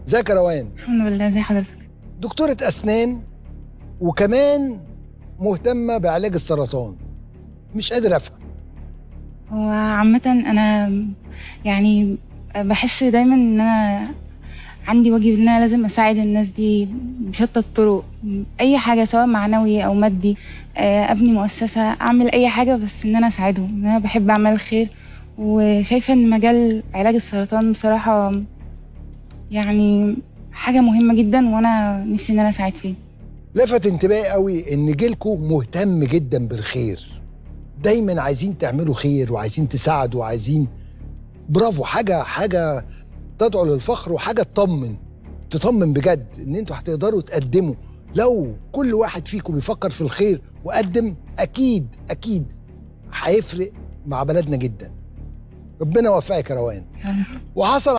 ازيك يا روان الحمد لله زي حضرتك دكتورة أسنان وكمان مهتمة بعلاج السرطان مش قادر أفهم هو عامة أنا يعني بحس دايما إن أنا عندي واجب إن أنا لازم أساعد الناس دي بشتى الطرق أي حاجة سواء معنوي أو مادي آه، أبني مؤسسة أعمل أي حاجة بس إن أنا أساعدهم إن أنا بحب أعمل الخير وشايفة إن مجال علاج السرطان بصراحة يعني حاجة مهمة جدا وأنا نفسي إن أنا أساعد فيه لفت انتباهي قوي ان جيلكو مهتم جدا بالخير دايما عايزين تعملوا خير وعايزين تساعدوا وعايزين برافو حاجه حاجه تدعو للفخر وحاجه تطمن تطمن بجد ان انتوا هتقدروا تقدموا لو كل واحد فيكم بيفكر في الخير وقدم اكيد اكيد هيفرق مع بلدنا جدا ربنا يوفقك يا روان يلا. وحصل